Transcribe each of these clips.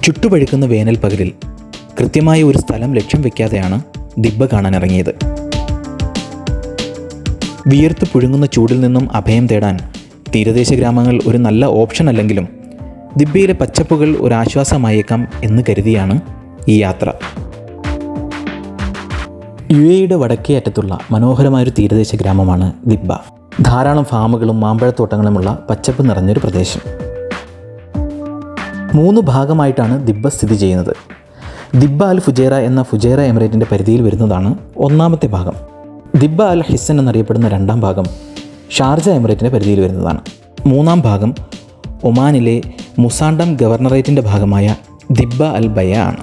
ചുട്ടുപഴുക്കുന്ന വേനൽ പകലിൽ കൃത്യമായ ഒരു സ്ഥലം ലക്ഷ്യം വെക്കാതെയാണ് ദിബ്ബ കാണാനിറങ്ങിയത് വിയർത്ത് പുഴുങ്ങുന്ന ചൂടിൽ നിന്നും അഭയം തേടാൻ തീരദേശ ഗ്രാമങ്ങൾ ഒരു നല്ല ഓപ്ഷൻ അല്ലെങ്കിലും ദിബ്ബയിലെ പച്ചപ്പുകൾ ഒരു ആശ്വാസമായേക്കാം എന്ന് കരുതിയാണ് ഈ യാത്ര യു എയുടെ വടക്കേ അറ്റത്തുള്ള മനോഹരമായൊരു തീരദേശ ഗ്രാമമാണ് ദിബ്ബ ധാരാളം ഫാമുകളും മാമ്പഴത്തോട്ടങ്ങളുമുള്ള പച്ചപ്പ് നിറഞ്ഞൊരു പ്രദേശം മൂന്ന് ഭാഗമായിട്ടാണ് ദിബ്ബ സ്ഥിതി ചെയ്യുന്നത് ദിബ്ബ അൽ ഫുജേറ എന്ന ഫുജേറ എമിറേറ്റിൻ്റെ പരിധിയിൽ വരുന്നതാണ് ഒന്നാമത്തെ ഭാഗം ദിബ്ബ അൽ ഹിസൻ എന്നറിയപ്പെടുന്ന രണ്ടാം ഭാഗം ഷാർജ എമിറേറ്റിൻ്റെ പരിധിയിൽ വരുന്നതാണ് മൂന്നാം ഭാഗം ഒമാനിലെ മുസാണ്ടം ഗവർണറേറ്റിൻ്റെ ഭാഗമായ ദിബ്ബ അൽ ബയ ആണ്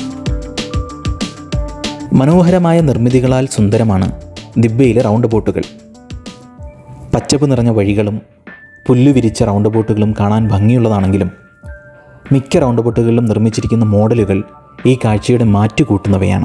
മനോഹരമായ നിർമ്മിതികളാൽ സുന്ദരമാണ് ദിബ്ബയിലെ റൗണ്ട് ബോട്ടുകൾ പച്ചപ്പ് നിറഞ്ഞ വഴികളും പുല്ലു വിരിച്ച റൗണ്ട് ബോട്ടുകളും കാണാൻ ഭംഗിയുള്ളതാണെങ്കിലും മിക്ക റൗണ്ട് ബോട്ടുകളിലും നിർമ്മിച്ചിരിക്കുന്ന മോഡലുകൾ ഈ കാഴ്ചയുടെ മാറ്റു കൂട്ടുന്നവയാണ്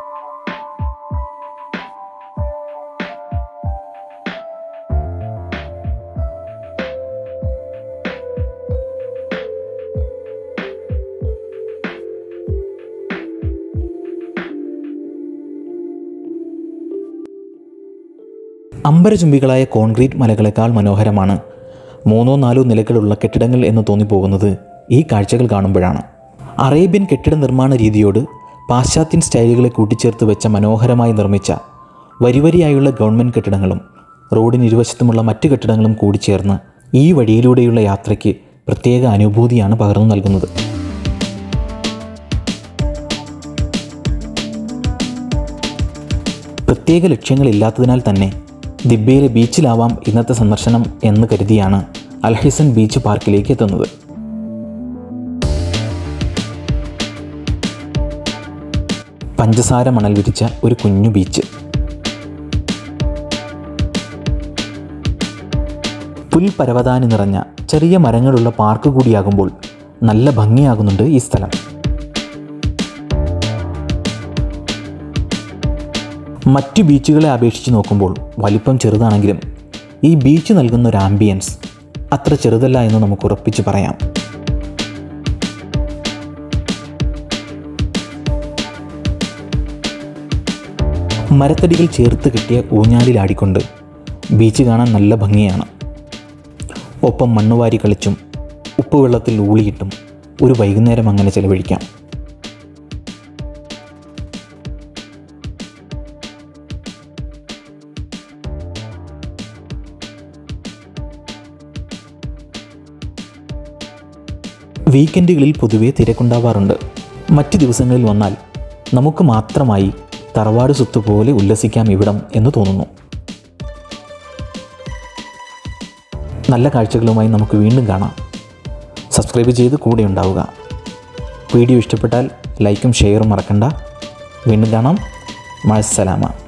അമ്പരചുംബികളായ കോൺക്രീറ്റ് മലകളെക്കാൾ മനോഹരമാണ് മൂന്നോ നാലോ നിലകളുള്ള കെട്ടിടങ്ങൾ എന്ന് തോന്നിപ്പോകുന്നത് ഈ കാഴ്ചകൾ കാണുമ്പോഴാണ് അറേബ്യൻ കെട്ടിട നിർമ്മാണ രീതിയോട് പാശ്ചാത്യൻ സ്റ്റൈലുകളെ കൂട്ടിച്ചേർത്ത് വെച്ച മനോഹരമായി നിർമ്മിച്ച വരിവരിയായുള്ള ഗവൺമെൻറ് കെട്ടിടങ്ങളും റോഡിന് ഇരുവശത്തുമുള്ള മറ്റ് കെട്ടിടങ്ങളും കൂടിച്ചേർന്ന് ഈ വഴിയിലൂടെയുള്ള യാത്രയ്ക്ക് പ്രത്യേക അനുഭൂതിയാണ് പകർന്നു നൽകുന്നത് പ്രത്യേക ലക്ഷ്യങ്ങളില്ലാത്തതിനാൽ തന്നെ ദിബ്ബയിലെ ബീച്ചിലാവാം ഇന്നത്തെ സന്ദർശനം എന്ന് കരുതിയാണ് അൽഹിസൻ ബീച്ച് പാർക്കിലേക്ക് എത്തുന്നത് പഞ്ചസാര മണൽ വിരിച്ച ഒരു കുഞ്ഞു ബീച്ച് പുൽപരവതാനി നിറഞ്ഞ ചെറിയ മരങ്ങളുള്ള പാർക്ക് കൂടിയാകുമ്പോൾ നല്ല ഭംഗിയാകുന്നുണ്ട് ഈ സ്ഥലം മറ്റു ബീച്ചുകളെ അപേക്ഷിച്ച് നോക്കുമ്പോൾ വലിപ്പം ചെറുതാണെങ്കിലും ഈ ബീച്ച് നൽകുന്ന ഒരു ആംബിയൻസ് അത്ര ചെറുതല്ല എന്ന് നമുക്ക് ഉറപ്പിച്ച് പറയാം മരത്തടികൾ ചേർത്ത് കിട്ടിയ ഊഞ്ഞാലിലാടിക്കൊണ്ട് ബീച്ച് കാണാൻ നല്ല ഭംഗിയാണ് ഒപ്പം മണ്ണുവാരി കളിച്ചും ഉപ്പുവെള്ളത്തിൽ ഊളിയിട്ടും ഒരു വൈകുന്നേരം അങ്ങനെ ചെലവഴിക്കാം വീക്കെൻഡുകളിൽ പൊതുവേ തിരക്കുണ്ടാവാറുണ്ട് മറ്റ് ദിവസങ്ങളിൽ വന്നാൽ നമുക്ക് മാത്രമായി തറവാട് സ്വത്ത് പോലെ ഉല്ലസിക്കാം ഇവിടം എന്ന് തോന്നുന്നു നല്ല കാഴ്ചകളുമായി നമുക്ക് വീണ്ടും കാണാം സബ്സ്ക്രൈബ് ചെയ്ത് കൂടെ ഉണ്ടാവുക വീഡിയോ ഇഷ്ടപ്പെട്ടാൽ ലൈക്കും ഷെയറും മറക്കണ്ട വീണ്ടും കാണാം മഴസലാമ